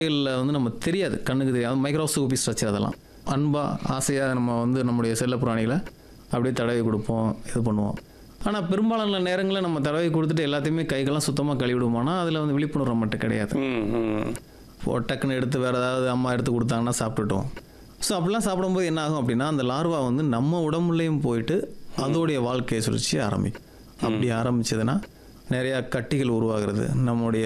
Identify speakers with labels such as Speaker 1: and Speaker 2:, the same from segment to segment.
Speaker 1: இல்லை வந்து நம்ம தெரியாது கண்ணுக்கு தெரியாது மைக்ரோஸ்கோபி ஸ்ட்ரக்சர் அதெல்லாம் அன்பாக ஆசையாக நம்ம வந்து நம்முடைய செல்ல பிராணிகளை அப்படியே தடவி கொடுப்போம் இது பண்ணுவோம் ஆனால் பெரும்பாலான நேரங்களில் நம்ம தடவி கொடுத்துட்டு எல்லாத்தையுமே கைகள்லாம் சுத்தமாக கழுவிடுவோம்னா அதில் வந்து விழிப்புணர்வு மட்டும் கிடையாது
Speaker 2: ம் ம்
Speaker 1: இப்போ டக்குன்னு எடுத்து வேறு ஏதாவது அம்மா எடுத்து கொடுத்தாங்கன்னா சாப்பிட்டுட்டோம் ஸோ அப்படிலாம் சாப்பிடும்போது என்ன ஆகும் அப்படின்னா அந்த லார்வா வந்து நம்ம உடம்புலையும் போயிட்டு அதோடைய வாழ்க்கையை சுழற்சி ஆரம்பிக்கும் அப்படி ஆரம்பிச்சதுன்னா நிறையா கட்டிகள் உருவாகிறது நம்முடைய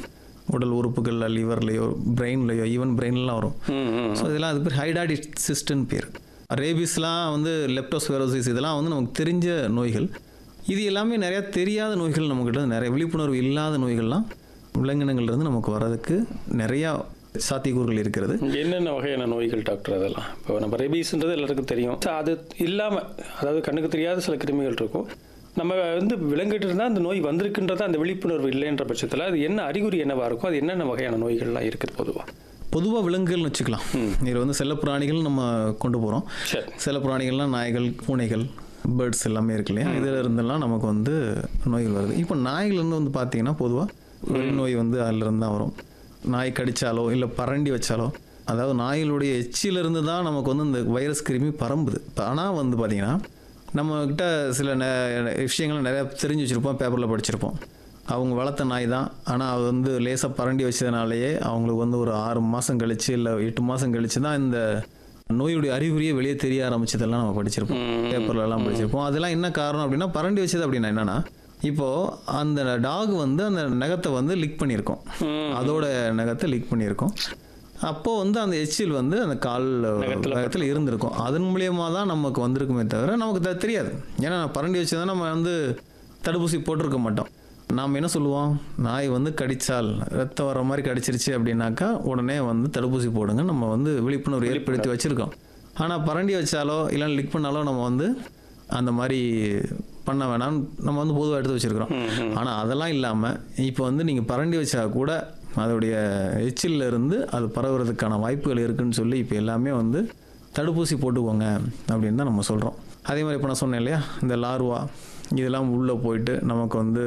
Speaker 1: உடல் உறுப்புகளில் லிவர்லேயோ பிரெயின்லேயோ ஈவன் பிரெயின்லாம் வரும்
Speaker 2: ம் ம்
Speaker 1: ஸோ இதெல்லாம் அது பேர் ஹைடாடி சிஸ்டன் பேர் ரேபிஸ்லாம் வந்து லெப்டோஸ்பெரோசிஸ் இதெல்லாம் வந்து நமக்கு தெரிஞ்ச நோய்கள் இது எல்லாமே நிறையா தெரியாத நோய்கள் நம்மக்கிட்ட நிறைய விழிப்புணர்வு இல்லாத நோய்கள்லாம் விலங்கினங்கள்லேருந்து நமக்கு வர்றதுக்கு நிறையா சாத்தியக்கூறுகள் இருக்கிறது
Speaker 2: என்னென்ன வகையான நோய்கள் டாக்டர் அதெல்லாம் இப்போ நம்ம ரெபீஸ்ன்றது எல்லாருக்கும் தெரியும் So, அது இல்லாமல் அதாவது கண்ணுக்கு தெரியாத சில கிருமிகள் இருக்கும் நம்ம வந்து விலங்கிட்டு இருந்தால் அந்த நோய் வந்திருக்குன்றத அந்த விழிப்புணர்வு இல்லைன்ற பட்சத்தில் அது என்ன அறிகுறி என்னவா இருக்கும் அது என்னென்ன வகையான நோய்கள்லாம் இருக்குது பொதுவாக
Speaker 1: பொதுவாக விலங்குகள்னு வச்சுக்கலாம் இதில் வந்து செல்லப்பிராணிகள் நம்ம கொண்டு போகிறோம்
Speaker 2: சரி
Speaker 1: செல்லப்பிராணிகள்லாம் நாய்கள் பூனைகள் பேர்ட்ஸ் எல்லாமே இருக்கு இல்லையா இதில் இருந்தெல்லாம் நமக்கு வந்து நோய்கள் வருது இப்போ நாய்கள் வந்து வந்து பார்த்தீங்கன்னா பொதுவாக நோய் வந்து அதிலிருந்து தான் வரும் நாய் கடிச்சாலோ இல்லை பரண்டி வச்சாலோ அதாவது நாய்களுடைய எச்சிலிருந்து தான் நமக்கு வந்து இந்த வைரஸ் கிருமி பரம்புது ஆனால் வந்து பார்த்தீங்கன்னா நம்மக்கிட்ட சில நெ- விஷயங்களை நிறையா தெரிஞ்சு வச்சுருப்போம் பேப்பரில் படிச்சிருப்போம் அவங்க வளர்த்த நாய் தான் ஆனால் அது வந்து லேசாக பரண்டி வச்சதுனாலேயே அவங்களுக்கு வந்து ஒரு ஆறு மாதம் கழிச்சு இல்லை எட்டு மாதம் கழிச்சு தான் இந்த நோயுடைய அறிகுறியே வெளியே தெரிய ஆரம்பிச்சதெல்லாம் நம்ம படிச்சிருப்போம் பேப்பர்ல எல்லாம் படிச்சிருப்போம் அதெல்லாம் என்ன காரணம் அப்படின்னா பரண்டி வச்சது அப்படின்னா என்னன்னா இப்போ அந்த டாக் வந்து அந்த நகத்தை வந்து லிக் பண்ணியிருக்கோம் அதோட நகத்தை லிக் பண்ணியிருக்கோம் அப்போ வந்து அந்த எச்சில் வந்து அந்த கால் நகத்தில் இருந்திருக்கும் அதன் மூலியமா தான் நமக்கு வந்திருக்குமே தவிர நமக்கு த- தெரியாது ஏன்னா பரண்டி வச்சு நம்ம வந்து தடுப்பூசி போட்டிருக்க மாட்டோம் நாம் என்ன சொல்லுவோம் நாய் வந்து கடிச்சால் ரத்தம் வர மாதிரி கடிச்சிருச்சு அப்படின்னாக்கா உடனே வந்து தடுப்பூசி போடுங்க நம்ம வந்து விழிப்புணர்வு ஏற்படுத்தி வச்சுருக்கோம் ஆனால் பரண்டி வச்சாலோ இல்லை லிக் பண்ணாலோ நம்ம வந்து அந்த மாதிரி பண்ண வேணாம்னு நம்ம வந்து பொதுவாக எடுத்து வச்சுருக்கிறோம் ஆனால் அதெல்லாம் இல்லாமல் இப்போ வந்து நீங்கள் பரண்டி வச்சா கூட அதோடைய எச்சில்ல இருந்து அது பரவுறதுக்கான வாய்ப்புகள் இருக்குன்னு சொல்லி இப்போ எல்லாமே வந்து தடுப்பூசி போட்டுக்கோங்க அப்படின்னு தான் நம்ம சொல்கிறோம் அதே மாதிரி இப்போ நான் சொன்னேன் இல்லையா இந்த லார்வா இதெல்லாம் உள்ளே போயிட்டு நமக்கு வந்து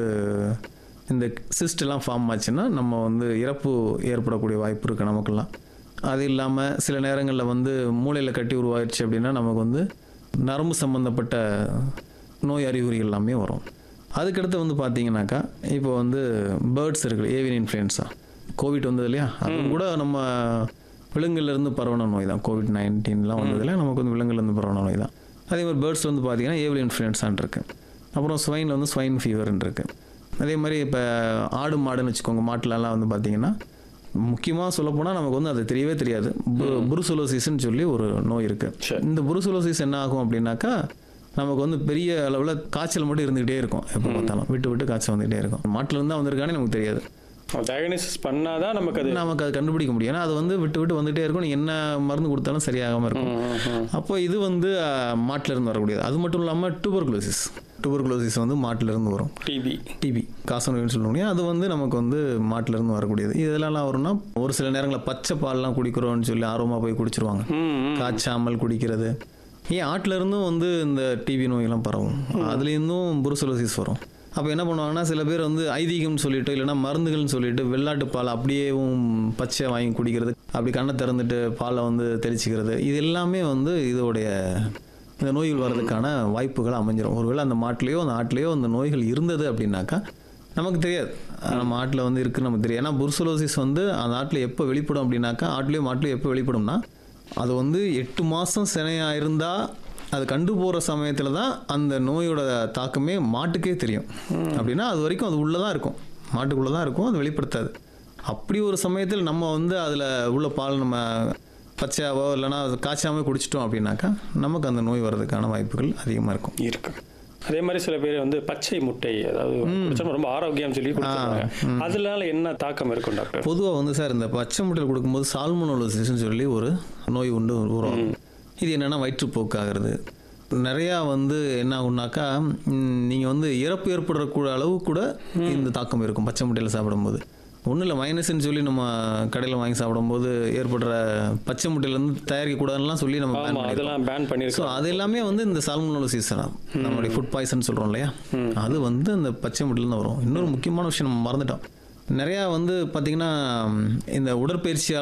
Speaker 1: இந்த cyst எல்லாம் ஃபார்ம் ஆச்சுன்னா நம்ம வந்து இறப்பு ஏற்படக்கூடிய வாய்ப்பு இருக்குது நமக்கெல்லாம் அது இல்லாமல் சில நேரங்களில் வந்து மூளையில் கட்டி உருவாயிடுச்சு அப்படின்னா நமக்கு வந்து நரம்பு சம்மந்தப்பட்ட நோய் அறிகுறிகள் எல்லாமே வரும் அதுக்கடுத்து வந்து பார்த்தீங்கன்னாக்கா இப்போ வந்து பேர்ட்ஸ் இருக்குது ஏவியன் இன்ஃப்ளூயன்ஸா கோவிட் வந்தது இல்லையா அதுவும் கூட நம்ம விலங்குலேருந்து பரவன நோய் தான் கோவிட் நைன்டீன்லாம் வந்ததில்ல நமக்கு வந்து விலங்குலேருந்து பரவன நோய் தான் அதே மாதிரி பேர்ட்ஸ் வந்து பார்த்தீங்கன்னா ஏவியன் இன்ஃப்ளூயன்ஸான் இருக்குது அப்புறம் ஸ்வைனில் வந்து ஸ்வைன் ஃபீவர்னு இருக்குது அதே மாதிரி இப்போ ஆடு மாடுன்னு வச்சுக்கோங்க மாட்டுலலாம் வந்து பார்த்தீங்கன்னா முக்கியமாக சொல்லப்போனால் நமக்கு வந்து அது தெரியவே தெரியாது புருசுலோசிஸ்ன்னு சொல்லி ஒரு நோய் இருக்குது
Speaker 2: சரி.
Speaker 1: இந்த புருசுலோசிஸ் என்ன ஆகும் அப்படின்னாக்கா நமக்கு வந்து பெரிய அளவில் காய்ச்சல் மட்டும் இருந்துகிட்டே இருக்கும் எப்போ பார்த்தாலும் விட்டு விட்டு காய்ச்சல் வந்துகிட்டே இருக்கும் மாட்டுல இருந்து தான் வந்திருக்கானே நமக்கு தெரியாது
Speaker 2: டயக்னோசிஸ் பண்ணாதான் நமக்கு அது
Speaker 1: நமக்கு அது கண்டுபிடிக்க முடியும் ஏன்னா அது வந்து விட்டு விட்டு வந்துகிட்டே இருக்கும் நீ என்ன மருந்து கொடுத்தாலும் சரியாகாமல் இருக்கும் அப்போ இது வந்து அஹ், மாட்டுல இருந்து வரக்கூடியது அது மட்டும் இல்லாமல் டூபர்குலோசிஸ் டூபர்குலோசிஸ் வந்து மாட்டுல இருந்து வரும்
Speaker 2: டிபி
Speaker 1: டிபி காசநோய்னு சொல்லுவோம் இல்லையா அது வந்து நமக்கு வந்து மாட்டுல இருந்து வரக்கூடியது இதெல்லாம் வரும்னா ஒரு சில நேரங்களில் பச்சை பால்லாம் குடிக்கிறோம்னு சொல்லி ஆர்வமாக போய் குடிச்சிருவாங்க
Speaker 2: ம்
Speaker 1: காய்ச்சாமல் குடிக்கிறது ஏன் ஆட்டுல இருந்தும் வந்து இந்த டிபி நோயெல்லாம் பரவும் அதுலேருந்தும் புருசலோசிஸ் வரும் அப்போ என்ன பண்ணுவாங்கன்னா சில பேர் வந்து ஐதீகம்னு சொல்லிட்டு இல்லைன்னா மருந்துகள்னு சொல்லிட்டு வெள்ளாட்டு பால் அப்படியேவும் பச்சை வாங்கி குடிக்கிறது அப்படி கண்ணை திறந்துட்டு பாலை வந்து தெளிச்சிக்கிறது இது எல்லாமே வந்து இதோடைய இந்த நோய்கள் வர்றதுக்கான வாய்ப்புகள் அமைஞ்சிரும் ஒருவேளை அந்த மாட்டுலேயோ அந்த ஆட்டுலேயோ அந்த நோய்கள் இருந்தது அப்படின்னாக்கா நமக்கு தெரியாது நம்ம ஆட்டில் வந்து இருக்குன்னு நமக்கு தெரியும் ஏன்னா புருசலோசிஸ் வந்து அந்த ஆட்டில் எப்போ வெளிப்படும் அப்படின்னாக்கா ஆட்டுலேயும் மாட்டுலையும் எப்போ வெளிப்படும்னா அது வந்து எட்டு மாதம் சினையாக இருந்தால் அது கண்டு போகிற சமயத்தில் தான் அந்த நோயோட தாக்கமே மாட்டுக்கே தெரியும் அப்படின்னா அது வரைக்கும் அது உள்ளே தான் இருக்கும் மாட்டுக்குள்ளே தான் இருக்கும் அது வெளிப்படுத்தாது அப்படி ஒரு சமயத்தில் நம்ம வந்து அதில் உள்ள பால் நம்ம பச்சையாவோ இல்லைன்னா காய்ச்சாமே குடிச்சிட்டோம் அப்படின்னாக்கா நமக்கு அந்த நோய் வர்றதுக்கான வாய்ப்புகள் அதிகமாக இருக்கும்
Speaker 2: இருக்கு அதே மாதிரி சில பேர் வந்து பச்சை முட்டை அதாவது குடிச்சா ரொம்ப ஆரோக்கியம் சொல்லி கொடுத்துருக்காங்க அதனால என்ன தாக்கம் இருக்கும் டாக்டர்
Speaker 1: பொதுவாக வந்து சார் இந்த பச்சை முட்டையில் கொடுக்கும்போது சால்மோனோலோசிஸ்னு சொல்லி ஒரு நோய் உண்டு உருவாகும் இது என்னென்னா வயிற்றுப்போக்கு ஆகிறது நிறையா வந்து என்ன ஆகும்னாக்கா நீங்கள் வந்து இறப்பு ஏற்படக்கூடிய அளவு கூட இந்த தாக்கம் இருக்கும் பச்சை முட்டையில் சாப்பிடும்போது ஒன்றும் இல்லை மைனஸ்ன்னு சொல்லி நம்ம கடையில் வாங்கி சாப்பிடும்போது ஏற்படுற பச்சை முட்டையிலேருந்து தயாரிக்கக்கூடாதுலாம் சொல்லி நம்ம ban
Speaker 2: ஆமா
Speaker 1: பண்ணிருக்கோம்.
Speaker 2: அதெல்லாம் பேன்
Speaker 1: ஸோ
Speaker 2: பண்ணிருக்கோம்
Speaker 1: அது எல்லாமே வந்து இந்த சால்மோனோலோசிஸ் தான் நம்மளுடைய ஃபுட் பாய்சன் சொல்கிறோம் இல்லையா அது வந்து அந்த பச்சை முட்டையிலேருந்து வரும் இன்னொரு முக்கியமான விஷயம் நம்ம மறந்துட்டோம் நிறையா வந்து பார்த்திங்கன்னா இந்த உடற்பயிற்சியால்